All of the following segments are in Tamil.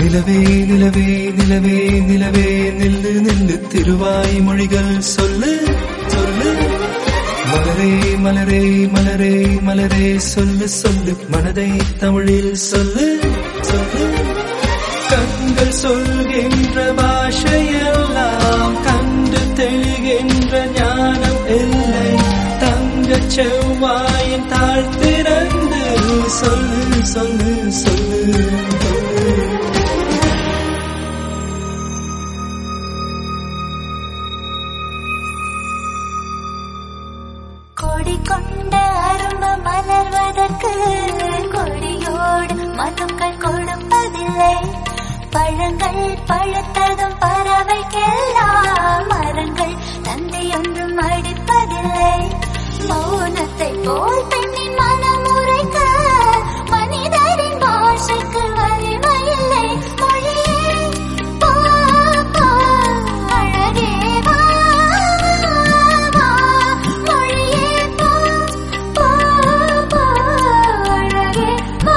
நிலவே நிலவே நிலவே நிலவே நில்லு நில்லு திருவாய் மொழிகள் சொல்லு சொல்லு மலரே மலரே மலரே மலரே சொல்லு சொல்லு மனதை தமிழில் சொல்லு சொல்லு கண்கள் சொல்கின்ற பாஷையெல்லாம் கண்டு தெளிகின்ற ஞானம் இல்லை தங்கச் செவ்வாயின் தாழ்த்திறந்து சொல்லு சொல்லு சொல்லு சொல்லு கொடி கொண்ட அரும்பு மலர்வதற்கு கொடியோடு மதுக்கள் கொடுப்பதில்லை பழங்கள் பழுத்ததும் பறவைக்கெல்லாம் மரங்கள் தந்தை ஒன்றும் அடிப்பதில்லை மௌனத்தை போல் பெண்ணின் மனம் உரைக்க மனிதரின் பாஷைக்கு வலிமையில்லை மொழியே போ, போ, அழகே வா, வா, மொழியே போ, போ, போ, அழகே வா.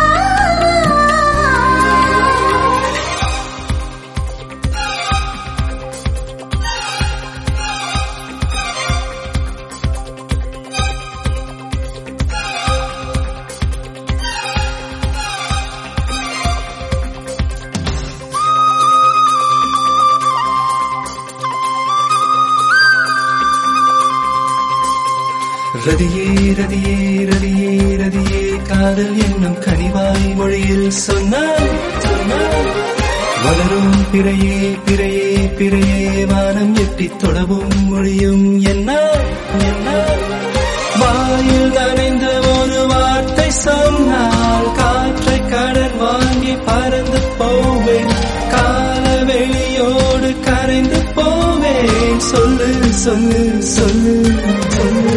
ரதியே ரதியே ரதியே ரதியே காதல் என்னும் கனிவாய் மொழியில் சொன்னார் சொன்னார் வளரும் பிறையே பிறையே பிறையே வானம் எட்டி தொடவும் மொழியும் என்ன என்ன வாயில் நனைந்த ஒரு வார்த்தை சொன்னால் காற்றை கடல் வாங்கி பறந்து போவேன் கால வெளியோடு கரைந்து போவேன் சொல்லு சொல்லு சொல்லு சொல்லு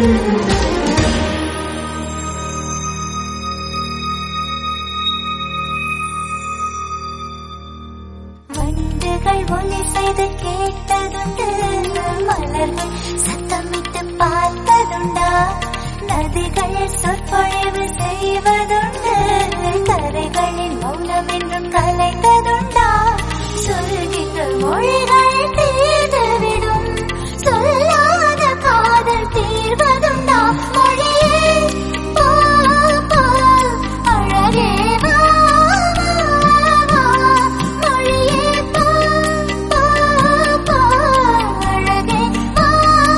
வண்டுகள் ஒலி செய்து கேட்டதுண்டு மலர்கள் சத்தமிட்டு பார்த்ததுண்டா நதிகள் சொற்பொழிவு செய்வதுண்டு கரைகளின் மௌனம் என்றும் கலைந்ததுண்டா சொல்கின்ற மொழிகள் தீர்ந்துவிடும் சொல்லாத காதல் தீர்வதுண்டா மொழியே போ, போ, அழகே வா, வா, மொழியே போ, போ, போ, அழகே வா,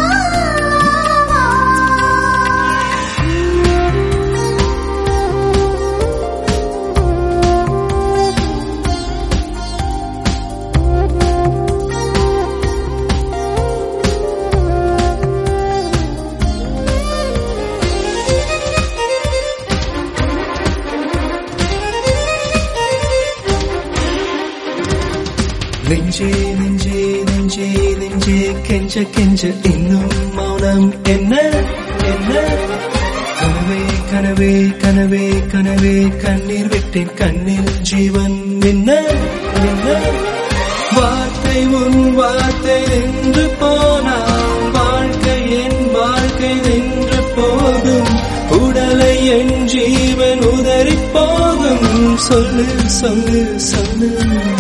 நெஞ்சே நெஞ்சே நெஞ்சே நெஞ்சே கெஞ்ச கெஞ்ச இன்னும் மௌனம் என்ன என்ன கனவே கனவே கனவே கனவே கண்ணீர் விட்டேன் கண்ணில் ஜீவன் என்ன என்ன வார்த்தை உன் வார்த்தை நின்று போனால் வாழ்க்கை என் வாழ்க்கை நின்று போகும் உடலை என் ஜீவன் உதறி போகும் சொல்லு சொல்லு சொல்லு